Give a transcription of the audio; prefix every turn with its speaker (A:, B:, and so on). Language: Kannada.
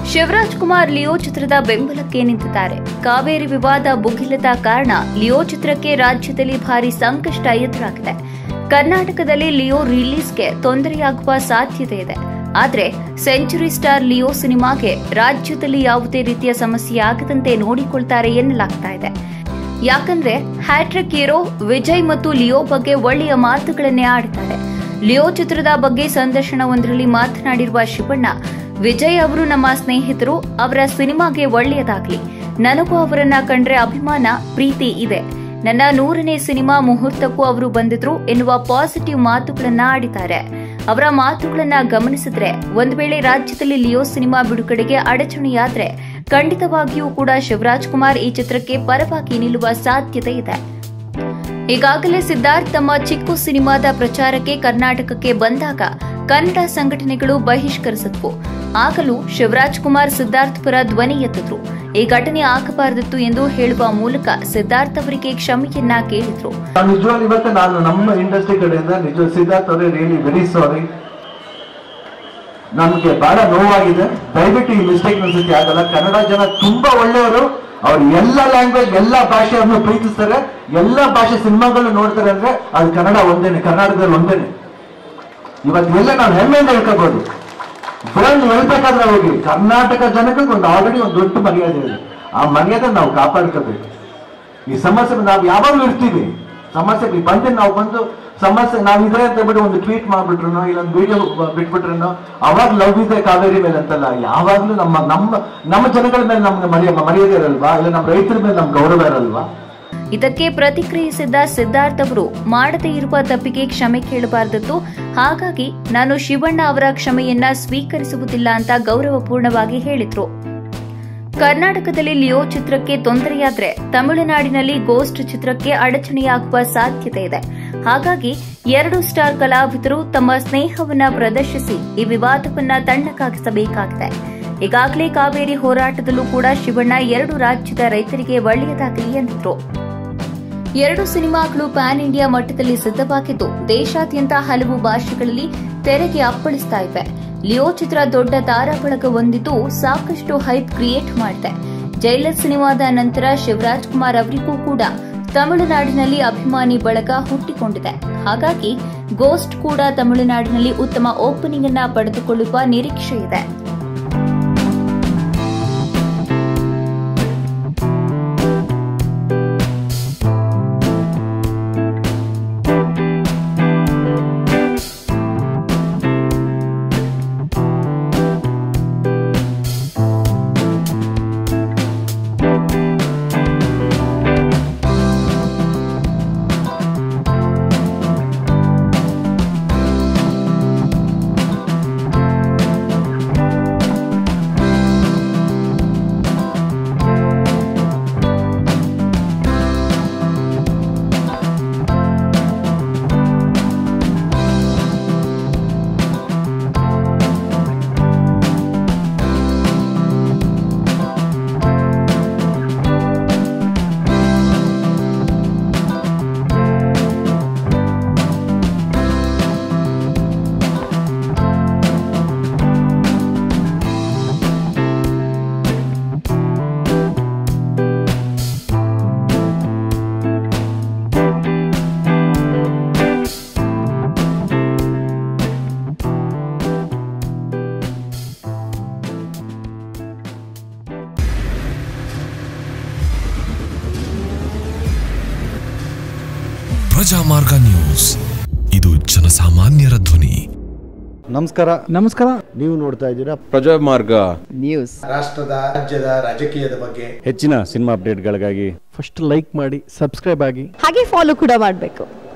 A: ಶಿವರಾಜ್ ಕುಮಾರ್ ಲಿಯೋ ಚಿತ್ರದ ಬೆಂಬಲಕ್ಕೆ ನಿಂತಿದ್ದಾರೆ ಕಾವೇರಿ ವಿವಾದ ಭುಗಿಲದ ಕಾರಣ ಲಿಯೋ ಚಿತ್ರಕ್ಕೆ ರಾಜ್ಯದಲ್ಲಿ ಭಾರಿ ಸಂಕಷ್ಟ ಎದುರಾಗಿದೆ ಕರ್ನಾಟಕದಲ್ಲಿ ಲಿಯೋ ರಿಲೀಸ್ಗೆ ತೊಂದರೆಯಾಗುವ ಸಾಧ್ಯತೆ ಇದೆ ಆದರೆ ಸೆಂಚುರಿ ಸ್ಟಾರ್ ಲಿಯೋ ಸಿನಿಮಾಗೆ ರಾಜ್ಯದಲ್ಲಿ ಯಾವುದೇ ರೀತಿಯ ಸಮಸ್ಯೆ ಆಗದಂತೆ ನೋಡಿಕೊಳ್ತಾರೆ ಎನ್ನಲಾಗ್ತಾ ಇದೆ ಯಾಕಂದ್ರೆ ಹ್ಯಾಟ್ರಿಕ್ ಹೀರೋ ವಿಜಯ್ ಮತ್ತು ಲಿಯೋ ಬಗ್ಗೆ ಒಳ್ಳೆಯ ಮಾತುಗಳನ್ನೇ ಆಡಿದ್ದಾರೆ ಲಿಯೋ ಚಿತ್ರದ ಬಗ್ಗೆ ಸಂದರ್ಶನವೊಂದರಲ್ಲಿ ಮಾತನಾಡಿರುವ ಶಿವಣ್ಣ ವಿಜಯ್ ಅವರು ನಮ್ಮ ಸ್ನೇಹಿತರು ಅವರ ಸಿನಿಮಾಗೆ ಒಳ್ಳೆಯದಾಗ್ಲಿ ನನಗೂ ಅವರನ್ನ ಕಂಡ್ರೆ ಅಭಿಮಾನ ಪ್ರೀತಿ ಇದೆ ನನ್ನ ನೂರನೇ ಸಿನಿಮಾ ಮುಹೂರ್ತಕ್ಕೂ ಅವರು ಬಂದಿದ್ರು ಎನ್ನುವ ಪಾಸಿಟಿವ್ ಮಾತುಗಳನ್ನ ಆಡಿದ್ದಾರೆ ಅವರ ಮಾತುಗಳನ್ನ ಗಮನಿಸಿದ್ರೆ ಒಂದು ವೇಳೆ ರಾಜ್ಯದಲ್ಲಿ ಲಿಯೋ ಸಿನಿಮಾ ಬಿಡುಗಡೆಗೆ ಅಡಚಣೆಯಾದ್ರೆ ಖಂಡಿತವಾಗಿಯೂ ಕೂಡ ಶಿವರಾಜ್ ಕುಮಾರ್ ಈ ಚಿತ್ರಕ್ಕೆ ಪರವಾಗಿ ನಿಲ್ಲುವ ಸಾಧ್ಯತೆ ಇದೆ ಈಗಾಗಲೇ ಸಿದ್ಧಾರ್ಥ್ ತಮ್ಮ ಚಿಕ್ಕು ಸಿನಿಮಾದ ಪ್ರಚಾರಕ್ಕೆ ಕರ್ನಾಟಕಕ್ಕೆ ಬಂದಾಗ ಕನ್ನಡ ಸಂಘಟನೆಗಳು ಬಹಿಷ್ಕರಿಸಿದ್ವು ಆಗಲೂ ಶಿವರಾಜ್ ಕುಮಾರ್ ಸಿದ್ಧಾರ್ಥ್ ಪರ ಧ್ವನಿ ಎತ್ತಿದ್ರು ಈ ಘಟನೆ ಆಗಬಾರದಿತ್ತು ಎಂದು ಹೇಳುವ ಮೂಲಕ ಸಿದ್ಧಾರ್ಥ್ ಅವರಿಗೆ ಕ್ಷಮೆಯನ್ನ ಕೇಳಿದ್ರು
B: ನಾನು ನಿಜವಾಗ್ಲೂ ಇವತ್ತು ನಾನು ನಮ್ಮ ಇಂಡಸ್ಟ್ರಿ ಕಡೆಯಿಂದ ನಿಜ ಸಿದ್ಧಾರ್ಥ್ ಅವರೇ ರಿಯಲಿ ವೆರಿ ಸಾರಿ ನಮ್ಗೆ ಬಹಳ ನೋವಾಗಿದೆ ದಯವಿಟ್ಟು ಈ ಮಿಸ್ಟೇಕ್ ಅನ್ಸುತ್ತೆ ಆಗಲ್ಲ ಕನ್ನಡ ಜನ ತುಂಬಾ ಒಳ್ಳೆಯವರು ಅವ್ರು ಎಲ್ಲ ಲ್ಯಾಂಗ್ವೇಜ್ ಎಲ್ಲ ಭಾಷೆಯನ್ನು ಪ್ರೀತಿಸ್ತಾರೆ ಎಲ್ಲ ಭಾಷೆ ಸಿನಿಮಾಗಳು ನೋಡ್ತಾರೆ ಅಂದ್ರೆ ಅದು ಕನ್ನಡ ಒಂದೇನೆ ಕರ್ನಾಟಕದಲ್ಲಿ ಒಂದೇನೆ ಇವತ್ತು ಎಲ್ಲ ನಾವು ಹೆಮ್ಮೆಯಿಂದ ಹೇಳ್ಕೋಬಹುದು ಬ್ರ್ಯಾಂಡ್ ಹೇಳ್ಬೇಕಾದ್ರೆ ಹೋಗಿ ಕರ್ನಾಟಕ ಜನಕ್ಕೆ ಒಂದು ಆಲ್ರೆಡಿ ಒಂದು ದೊಡ್ಡ ಮರ್ಯಾದೆ ಇದೆ ಆ ಮರ್ಯಾದೆ ನಾವು ಕಾಪಾಡ್ಕೋಬೇಕು ಈ ಸಮಸ್ಯೆ ನಾವು ಯಾವಾಗಲೂ ಇರ್ತೀವಿ ಸಮಸ್ಯೆ ಬಂದು ನಾವು ಬಂದು ಸಮಸ್ಯೆ ನಾವು ಇದ್ರೆ ಅಂತ ಬಿಟ್ಟು ಒಂದು ಟ್ವೀಟ್ ಮಾಡ್ಬಿಟ್ರು ಇಲ್ಲೊಂದು ವಿಡಿಯೋ ಬಿಟ್ಬಿಟ್ರು ಅವಾಗ ಲವ್ ಇದೆ ಕಾವೇರಿ ಮೇಲೆ ಅಂತಲ್ಲ ಯಾವಾಗ್ಲೂ ನಮ್ಮ ನಮ್ಮ ನಮ್ಮ ಜನಗಳ ಮೇಲೆ ನಮ್ಗೆ ಮರ್ಯ ಮರ್ಯಾದೆ ಇರಲ್ವಾ ಇಲ್ಲ ನಮ್ಮ ರೈತರ ಮೇಲೆ ನಮ್ಗೆ ಗೌರವ ಇರಲ್ವಾ
A: ಇದಕ್ಕೆ ಪ್ರತಿಕ್ರಿಯಿಸಿದ ಸಿದ್ಧಾರ್ಥ್ ಅವರು ಮಾಡದೇ ಇರುವ ತಪ್ಪಿಗೆ ಕ್ಷಮೆ ಕೇಳಬಾರದಿತ್ತು ಹಾಗಾಗಿ ನಾನು ಶಿವಣ್ಣ ಅವರ ಕ್ಷಮೆಯನ್ನ ಸ್ವೀಕರಿಸುವುದಿಲ್ಲ ಅಂತ ಗೌರವಪೂರ್ಣವಾಗಿ ಹೇಳಿದ್ರು ಕರ್ನಾಟಕದಲ್ಲಿ ಲಿಯೋ ಚಿತ್ರಕ್ಕೆ ತೊಂದರೆಯಾದ್ರೆ ತಮಿಳುನಾಡಿನಲ್ಲಿ ಗೋಸ್ಟ್ ಚಿತ್ರಕ್ಕೆ ಅಡಚಣೆಯಾಗುವ ಸಾಧ್ಯತೆ ಇದೆ ಹಾಗಾಗಿ ಎರಡು ಸ್ಟಾರ್ ಕಲಾವಿದರು ತಮ್ಮ ಸ್ನೇಹವನ್ನ ಪ್ರದರ್ಶಿಸಿ ಈ ವಿವಾದವನ್ನ ತಣ್ಣಗಾಗಿಸಬೇಕಾಗಿದೆ ಈಗಾಗಲೇ ಕಾವೇರಿ ಹೋರಾಟದಲ್ಲೂ ಕೂಡ ಶಿವಣ್ಣ ಎರಡು ರಾಜ್ಯದ ರೈತರಿಗೆ ಒಳ್ಳೆಯದಾಗಲಿ ಎಂದಿದ್ರು ಎರಡು ಸಿನಿಮಾಗಳು ಪ್ಯಾನ್ ಇಂಡಿಯಾ ಮಟ್ಟದಲ್ಲಿ ಸಿದ್ಧವಾಗಿದ್ದು ದೇಶಾದ್ಯಂತ ಹಲವು ಭಾಷೆಗಳಲ್ಲಿ ತೆರೆಗೆ ಅಪ್ಪಳಿಸ್ತಾ ಇವೆ ಲಿಯೋ ಚಿತ್ರ ದೊಡ್ಡ ತಾರಾಬಳಗ ಹೊಂದಿದ್ದು ಸಾಕಷ್ಟು ಹೈಪ್ ಕ್ರಿಯೇಟ್ ಮಾಡಿದೆ ಜೈಲರ್ ಸಿನಿಮಾದ ನಂತರ ಶಿವರಾಜ್ ಕುಮಾರ್ ಅವರಿಗೂ ಕೂಡ ತಮಿಳುನಾಡಿನಲ್ಲಿ ಅಭಿಮಾನಿ ಬಳಗ ಹುಟ್ಟಿಕೊಂಡಿದೆ ಹಾಗಾಗಿ ಗೋಸ್ಟ್ ಕೂಡ ತಮಿಳುನಾಡಿನಲ್ಲಿ ಉತ್ತಮ ಓಪನಿಂಗ್ ಅನ್ನ ಪಡೆದುಕೊಳ್ಳುವ ನಿರೀಕ್ಷೆ ಇದೆ
C: ಪ್ರಜಾಮಾರ್ಗ ನ್ಯೂಸ್ ಇದು ಜನಸಾಮಾನ್ಯರ ಧ್ವನಿ
D: ನಮಸ್ಕಾರ
E: ನಮಸ್ಕಾರ
B: ನೀವು ನೋಡ್ತಾ ಇದ್ದೀರಾ
F: ಪ್ರಜಾಮಾರ್ಗ
E: ನ್ಯೂಸ್
B: ರಾಷ್ಟ್ರದ ರಾಜ್ಯದ ರಾಜಕೀಯದ ಬಗ್ಗೆ
D: ಹೆಚ್ಚಿನ ಸಿನಿಮಾ ಅಪ್ಡೇಟ್ಗಳಿಗಾಗಿ
E: ಫಸ್ಟ್ ಲೈಕ್ ಮಾಡಿ ಸಬ್ಸ್ಕ್ರೈಬ್ ಆಗಿ
G: ಹಾಗೆ ಫಾಲೋ ಕೂಡ ಮಾಡಬೇಕು